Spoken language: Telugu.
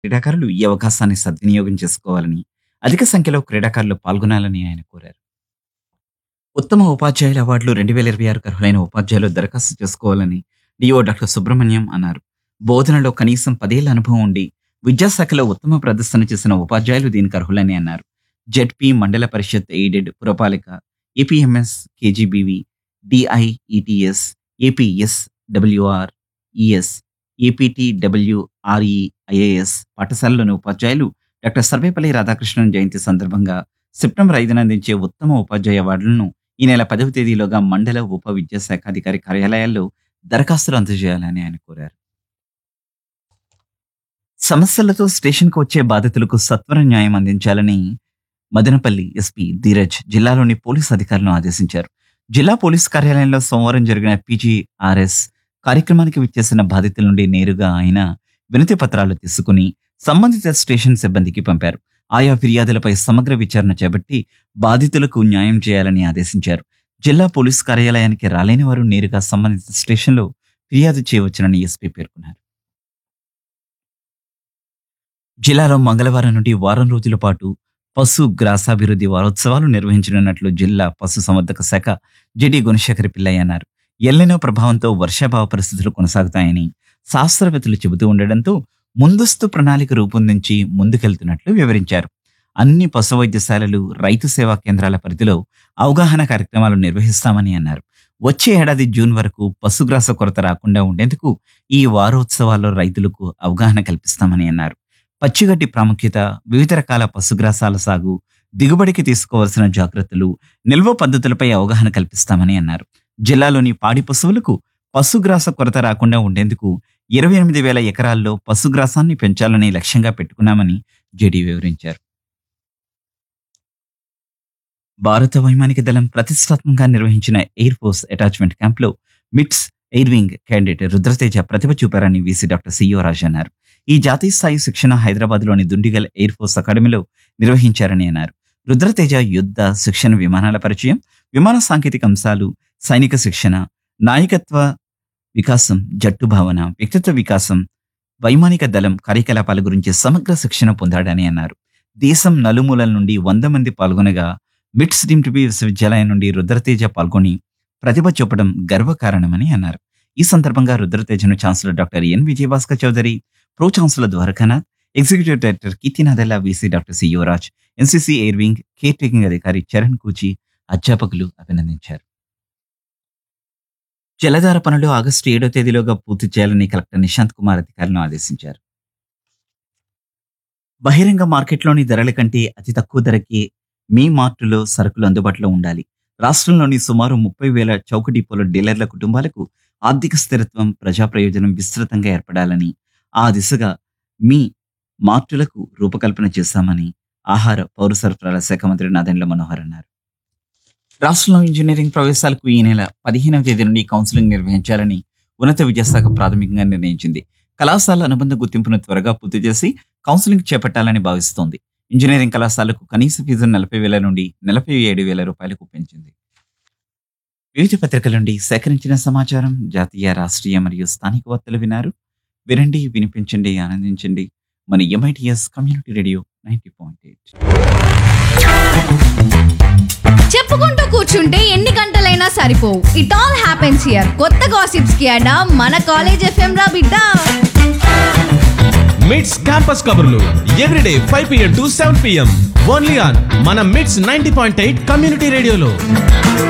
క్రీడాకారులు ఈ అవకాశాన్ని సద్వినియోగం చేసుకోవాలని, అధిక సంఖ్యలో క్రీడాకారులు పాల్గొనాలని ఆయన కోరారు. ఉత్తమ ఉపాధ్యాయుల అవార్డులు 2026కు అర్హులైన ఉపాధ్యాయులు దరఖాస్తు చేసుకోవాలని డిఓ డాక్టర్ సుబ్రహ్మణ్యం అన్నారు. బోధనలో కనీసం పదేళ్ల అనుభవం ఉండి, విద్యాశాఖలో ఉత్తమ ప్రదర్శన చేసిన ఉపాధ్యాయులు దీనికి అర్హులని అన్నారు. జెడ్పీ, మండల పరిషత్ ఎయిడెడ్, పురపాలిక, APMS, KGBV, DIETS, APSWR, ES, APTWRE, IAS పాఠశాలలోని ఉపాధ్యాయులు డాక్టర్ సర్వేపల్లి రాధాకృష్ణన్ జయంతి సందర్భంగా సెప్టెంబర్ ఐదున అందించే ఉత్తమ ఉపాధ్యాయ అవార్డులను ఈ నెల పదవ తేదీలోగా మండల ఉప విద్యాశాఖాధికారి కార్యాలయాల్లో దరఖాస్తులు అందజేయాలని ఆయన కోరారు. సమస్యలతో స్టేషన్కు వచ్చే బాధితులకు సత్వర న్యాయం అందించాలని మదనపల్లి ఎస్పీ ధీరజ్ జిల్లాలోని పోలీసు అధికారులను ఆదేశించారు. జిల్లా పోలీసు కార్యాలయంలో సోమవారం జరిగిన పీజీఆర్ఎస్ కార్యక్రమానికి విచ్చేసిన బాధితుల నుండి నేరుగా ఆయన వినతి పత్రాలు తీసుకుని సంబంధిత స్టేషన్ సిబ్బందికి పంపారు. ఆయా ఫిర్యాదులపై సమగ్ర విచారణ చేపట్టి బాధితులకు న్యాయం చేయాలని ఆదేశించారు. జిల్లా పోలీసు కార్యాలయానికి రాలేని వారు నేరుగా సంబంధిత స్టేషన్లో ఫిర్యాదు చేయవచ్చునని ఎస్పీ పేర్కొన్నారు. జిల్లాలో మంగళవారం నుండి వారం రోజుల పాటు పశు గ్రాసాభివృద్ధి వారోత్సవాలు నిర్వహించనున్నట్లు జిల్లా పశు సంవర్ధక శాఖ జెడి గుణశేఖర్ పిల్లయ్య అన్నారు. ఎల్లినో ప్రభావంతో వర్షాభావ పరిస్థితులు కొనసాగుతాయని శాస్త్రవేత్తలు చెబుతూ ఉండడంతో ముందస్తు ప్రణాళిక రూపొందించి ముందుకెళ్తున్నట్లు వివరించారు. అన్ని పశు వైద్యశాలలు, రైతు సేవా కేంద్రాల పరిధిలో అవగాహన కార్యక్రమాలు నిర్వహిస్తామని అన్నారు. వచ్చే ఏడాది జూన్ వరకు పశుగ్రాస కొరత రాకుండా ఉండేందుకు ఈ వారోత్సవాల్లో రైతులకు అవగాహన కల్పిస్తామని అన్నారు. పచ్చిగడ్డి ప్రాముఖ్యత, వివిధ రకాల పశుగ్రాసాల సాగు, దిగుబడికి తీసుకోవాల్సిన జాగ్రత్తలు, నిల్వ పద్ధతులపై అవగాహన కల్పిస్తామని అన్నారు. జిల్లాలోని పాడి పశువులకు పశుగ్రాస కొరత రాకుండా ఉండేందుకు ఇరవై ఎనిమిది వేల ఎకరాల్లో పశుగ్రాసాన్ని పెంచాలని లక్ష్యంగా పెట్టుకున్నామని జేడీ వివరించారు. భారత వైమానిక దళం ప్రతిష్టాత్మకంగా నిర్వహించిన ఎయిర్ ఫోర్స్ అటాచ్మెంట్ క్యాంప్లో MITS air wing candidate Rudrateja ప్రతిభ చూపారని వీసీ డాక్టర్ సిఓ రాజ్ అన్నారు. ఈ జాతీయ స్థాయి శిక్షణ హైదరాబాద్లోని దుండిగల్ ఎయిర్ ఫోర్స్ అకాడమీలో నిర్వహించారని అన్నారు. రుద్రతేజ యుద్ధ శిక్షణ విమానాల పరిచయం, విమాన సాంకేతిక అంశాలు, సైనిక శిక్షణ, నాయకత్వ వికాసం, జట్టు భావన, వ్యక్తిత్వ వికాసం, వైమానిక దళం కార్యకలాపాల గురించి సమగ్ర శిక్షణ పొందాడని అన్నారు. దేశం నలుమూలల నుండి వంద మంది పాల్గొనగా మిట్స్ డీమ్డ్ టు బి విశ్వవిద్యాలయం నుండి రుద్రతేజ పాల్గొని ప్రతిభ చూపడం గర్వకారణమని అన్నారు. ఈ సందర్భంగా రుద్రతేజను chancellor doctor N Vijayabhaskar Chowdary, pro chancellor Dwarakanath, executive director Keerthinathella, VC doctor CO Raj, NCC air wing care taking అధికారి చరణ్ కూచి, అధ్యాపకులు అభినందించారు. జలధార పనులు ఆగస్టు ఏడో తేదీలోగా పూర్తి చేయాలని కలెక్టర్ నిశాంత్ కుమార్ అధికారులను ఆదేశించారు. బహిరంగ మార్కెట్లోని ధరల కంటే అతి తక్కువ ధరకే మీ మార్టులో సరుకులు అందుబాటులో ఉండాలి. రాష్ట్రంలోని సుమారు ముప్పై వేల చౌక డిపోల డీలర్ల కుటుంబాలకు ఆర్థిక స్థిరత్వం, ప్రజా ప్రయోజనం విస్తృతంగా ఏర్పడాలని ఆ దిశగా మీ మార్టులకు రూపకల్పన చేశామని ఆహార, పౌర సరఫరాల శాఖ మంత్రి నాదెండ్ల మనోహర్ అన్నారు. రాష్ట్రంలో ఇంజనీరింగ్ ప్రవేశాలకు ఈ నెల పదిహేనవ తేదీ నుండి కౌన్సిలింగ్ నిర్వహించాలని ఉన్నత విద్యాశాఖ ప్రాథమికంగా నిర్ణయించింది. కళాశాల అనుబంధ గుర్తింపును త్వరగా పూర్తి చేసి కౌన్సిలింగ్ చేపట్టాలని భావిస్తోంది. ఇంజనీరింగ్ కళాశాలకు కనీస ఫీజు నలభై వేల నుండి నలభై ఏడు వేల రూపాయలకు పెంచింది. వివిధ పత్రికల నుండి సేకరించిన సమాచారం జాతీయ, రాష్ట్రీయ మరియు స్థానిక వార్తలు విన్నారు. వినండి, వినిపించండి, ఆనందించండి. మన MITS community radio ninety point eight చెప్పుకుంటూ కూర్చుంటే ఎన్ని గంటలైనా సరిపోవు ఇట్ ఆల్ హ్యాపెన్స్ హియర్ కొత్త గాసిప్స్ కి అడా మన కాలేజ్ ఎఫ్ఎం రా బిడ్డ మిట్స్ క్యాంపస్ కబుర్లు everyday five PM to seven PM only on మన MITS ninety point eight community రేడియోలో